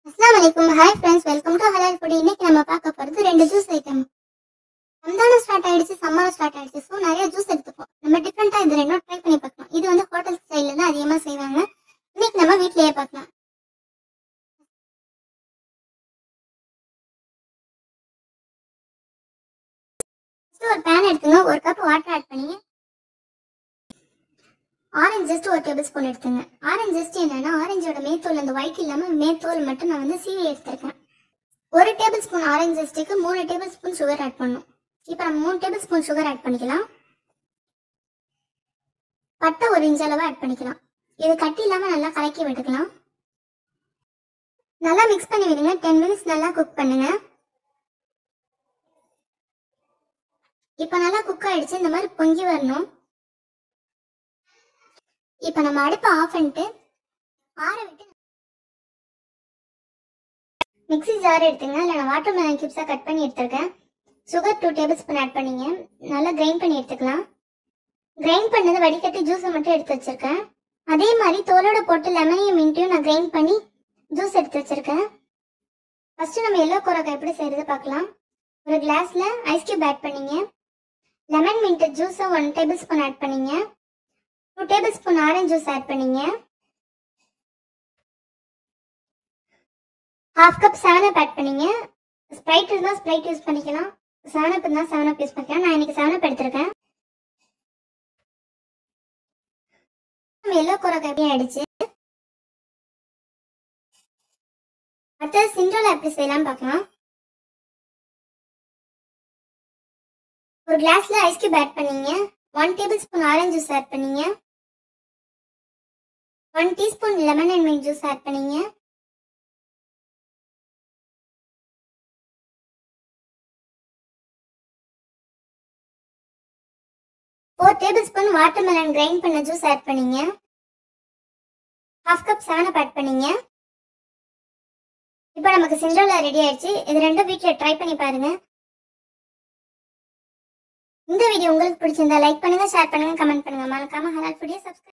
அஸ்லாம் வலைக்கும் hi friends welcome to halal food இன்னைக்கு நம்ம பார்க்க போகிறது ரெண்டு ஜூஸ் ஐட்டம் ரம்ஜானும் ஸ்டார்ட் ஆயிடுச்சு சம்மரும் ஸ்டார்ட் ஆயிடுச்சு ஸோ நிறைய ஜூஸ் எடுத்துப்போம் நம்ம டிஃப்ரெண்ட்டாக இது ரெண்டும் ட்ரை பண்ணி பார்க்கலாம் இது வந்து ஹோட்டல் ஸ்டைலில் தான் அதிகமாக செய்வாங்க இன்னைக்கு நம்ம வீட்லயே பார்க்கலாம் First ஒரு பேன் எடுத்துங்க ஒரு கப் வாட்டர் ஆட் பண்ணி ஆரஞ்சு ஜஸ்ட் ஒரு டேபிள் ஸ்பூன் எடுத்துங்க ஆரஞ்சு ஜஸ்ட் என்னன்னா ஆரஞ்சோட மேத்தோல் அந்த ஒயிட் இல்லாம மேத்தோல் மட்டும் நான் வந்து சீவி எடுத்திருக்கேன் ஒரு டேபிள் ஸ்பூன் ஆரஞ்சு ஜஸ்ட்டுக்கு மூணு டேபிள் ஸ்பூன் சுகர் ஆட் பண்ணும் இப்போ நம்ம மூணு டேபிள் ஸ்பூன் சுகர் ஆட் பண்ணிக்கலாம் பட்டை ஒரு இன்ச் அளவு ஆட் பண்ணிக்கலாம் இது கட்டி இல்லாம நல்லா கலக்கி விட்டுக்கலாம் நல்லா மிக்ஸ் பண்ணி விடுங்க டென் மினிட்ஸ் நல்லா குக் பண்ணுங்க இப்போ நல்லா குக் ஆயிடுச்சு இந்த மாதிரி பொங்கி வரணும் இப்போ நம்ம அடுப்பை ஆஃப் பண்ணிட்டு ஆற விட்டு மிக்ஸி ஜார் எடுத்துங்க இல்லை நான் வாட்டர் மெலன் கிப்ஸாக கட் பண்ணி எடுத்திருக்கேன் sugar two tablespoon add பண்ணிங்க நல்லா கிரைண்ட் பண்ணி எடுத்துக்கலாம் கிரைண்ட் பண்ணது வடிகட்டி ஜூஸை மட்டும் எடுத்து வச்சிருக்கேன் அதே மாதிரி தோலோட போட்டு லெமனையும் மின்ட்டையும் நான் கிரைண்ட் பண்ணி ஜூஸ் எடுத்து வச்சிருக்கேன் ஃபர்ஸ்ட் நம்ம எல்லோ கொரக்கா எப்படி செய்யறது பார்க்கலாம் ஒரு கிளாஸ்ல ஐஸ் கியூப் ஆட் பண்ணீங்க லெமன் மின்ட் ஜூஸை ஒன் டேபிள் ஸ்பூன் ஆட் பண்ணீங்க two tablespoon orange juice add பண்ணீங்க ஹாஃப் கப் செவனப் ஆட் பண்ணீங்க ஸ்ப்ரைட் இருந்தால் ஸ்ப்ரைட் யூஸ் பண்ணிக்கலாம் செவனப் இருந்தால் செவனப் யூஸ் பண்ணிக்கலாம் நான் இன்னைக்கு செவனப் எடுத்திருக்கேன் எல்லோ குரக்கா எப்படி ஆயிடுச்சு அடுத்தது சிண்ட்ரோலா எப்படி செய்யலாம் பார்க்கலாம் ஒரு கிளாஸ்ல ஐஸ் கியூப் ஆட் பண்ணீங்க one tablespoon orange juice add பண்ணீங்க one teaspoon lemon and milk juice add பண்ணீங்க four tablespoon watermelon grind பண்ண ஜூஸ் ஆட் பண்ணீங்க ஹாஃப் கப் செவனப் ஆட் பண்ணீங்க இப்போ நமக்கு சிண்ட்ரோலா ரெடி ஆயிடுச்சு இது ரெண்டும் வீட்டில் ட்ரை பண்ணி பாருங்க இந்த வீடியோ உங்களுக்கு பிடிச்சிருந்தா லைக் பண்ணுங்க ஷேர் பண்ணுங்க கமெண்ட் பண்ணுங்க மறக்காம ஹலால் ஃபுடியை சப்ஸ்கிரைப்